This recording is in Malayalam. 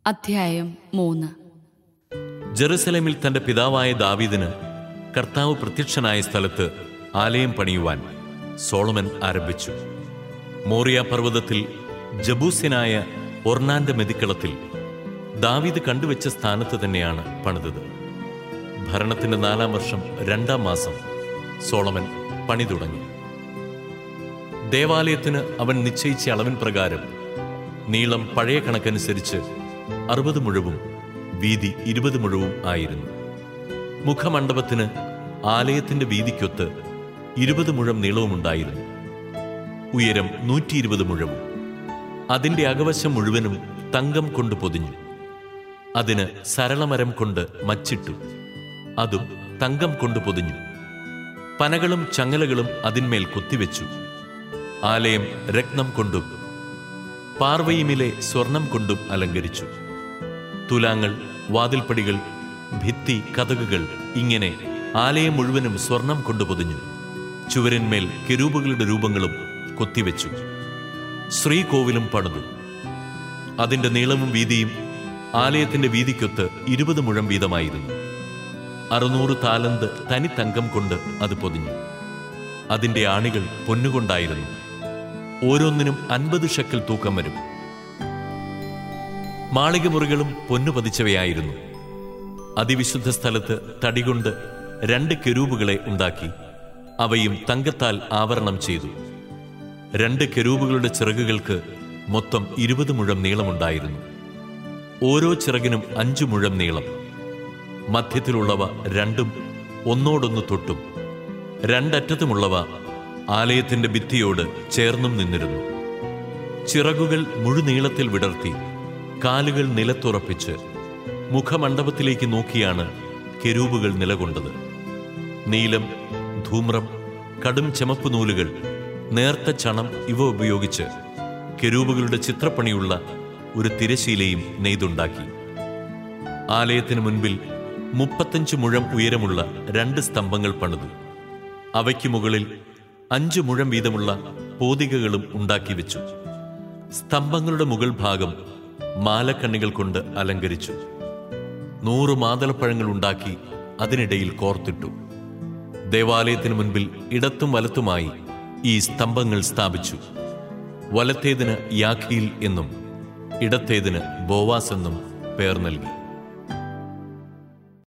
അധ്യായം മൂന്ന് ജെറുസലേമിൽ തന്റെ പിതാവായ ദാവീദിന് കർത്താവ് പ്രത്യക്ഷനായ സ്ഥലത്ത് ആലയം പണിയുവാൻ സോളമൻ ആരംഭിച്ചു മോറിയ പർവ്വതത്തിൽ ജബൂസ്യനായ ഒർണാന്റെ മെതിക്കളത്തിൽ ദാവീദ് കണ്ടുവച്ച സ്ഥാനത്ത് തന്നെയാണ് പണിതത് ഭരണത്തിന്റെ നാലാം വർഷം രണ്ടാം മാസം സോളമൻ പണി തുടങ്ങി ദേവാലയത്തിന് അവൻ നിശ്ചയിച്ച അളവിൻ പ്രകാരം നീളം പഴയ കണക്കനുസരിച്ച് അറുപത് മുഴവും വീതി ഇരുപത് മുഴവും ആയിരുന്നു മുഖമണ്ഡപത്തിന് ആലയത്തിന്റെ വീതിക്കൊത്ത് ഇരുപത് മുഴം നീളവുമുണ്ടായിരുന്നു ഉയരം നൂറ്റി ഇരുപത് മുഴവും അതിന്റെ അകവശം മുഴുവനും തങ്കം കൊണ്ട് പൊതിഞ്ഞു അതിന് സരളമരം കൊണ്ട് മച്ചിട്ടു അതും തങ്കം കൊണ്ട് പൊതിഞ്ഞു പനകളും ചങ്ങലകളും അതിന്മേൽ കൊത്തിവെച്ചു ആലയം രത്നം കൊണ്ടും പാർവയിമിലെ സ്വർണം കൊണ്ടും അലങ്കരിച്ചു തുലാങ്ങൾ വാതിൽപ്പടികൾ ഭിത്തി കഥകുകൾ ഇങ്ങനെ ആലയം മുഴുവനും സ്വർണം കൊണ്ട് പൊതിഞ്ഞു ചുവരിന്മേൽ കെരൂബുകളുടെ രൂപങ്ങളും കൊത്തിവെച്ചു ശ്രീകോവിലും പണിതു അതിന്റെ നീളവും വീതിയും ആലയത്തിന്റെ വീതിക്കൊത്ത് ഇരുപത് മുഴം വീതമായിരുന്നു അറുന്നൂറ് താലന്ത് തനി തങ്കം കൊണ്ട് അത് പൊതിഞ്ഞു അതിന്റെ ആണികൾ പൊന്നുകൊണ്ടായിരുന്നു ഓരോന്നിനും അൻപത് ഷക്കൽ തൂക്കം വരും മാളികമുറികളും പൊന്നു പതിച്ചവയായിരുന്നു അതിവിശുദ്ധ സ്ഥലത്ത് തടികൊണ്ട് രണ്ട് കെരൂബുകളെ ഉണ്ടാക്കി അവയും തങ്കത്താൽ ആവരണം ചെയ്തു രണ്ട് കെരൂബുകളുടെ ചിറകുകൾക്ക് മൊത്തം ഇരുപത് മുഴം നീളമുണ്ടായിരുന്നു ഓരോ ചിറകിനും അഞ്ചു മുഴം നീളം മധ്യത്തിലുള്ളവ രണ്ടും ഒന്നോടൊന്ന് തൊട്ടും രണ്ടറ്റത്തുമുള്ളവ ആലയത്തിന്റെ ഭിത്തിയോട് ചേർന്നും നിന്നിരുന്നു ചിറകുകൾ മുഴുനീളത്തിൽ വിടർത്തി കാലുകൾ നിലത്തുറപ്പിച്ച് മുഖമണ്ഡപത്തിലേക്ക് നോക്കിയാണ് കെരൂബുകൾ നിലകൊണ്ടത് നീലം ധൂമ്രം കടും ചെമപ്പ് നൂലുകൾ നേർത്ത ചണം ഇവ ഉപയോഗിച്ച് കെരൂബുകളുടെ ചിത്രപ്പണിയുള്ള ഒരു തിരശീലയും നെയ്തുണ്ടാക്കി ആലയത്തിന് മുൻപിൽ മുപ്പത്തഞ്ച് മുഴം ഉയരമുള്ള രണ്ട് സ്തംഭങ്ങൾ പണിതു അവയ്ക്ക് മുകളിൽ അഞ്ചു മുഴം വീതമുള്ള പോതികകളും ഉണ്ടാക്കി വെച്ചു സ്തംഭങ്ങളുടെ മുകൾ ഭാഗം മാലക്കണ്ണികൾ കൊണ്ട് അലങ്കരിച്ചു നൂറ് മാതളപ്പഴങ്ങൾ ഉണ്ടാക്കി അതിനിടയിൽ കോർത്തിട്ടു ദേവാലയത്തിന് മുൻപിൽ ഇടത്തും വലത്തുമായി ഈ സ്തംഭങ്ങൾ സ്ഥാപിച്ചു വലത്തേതിന് യാഖീൽ എന്നും ഇടത്തേതിന് ബോവാസ് എന്നും പേർ നൽകി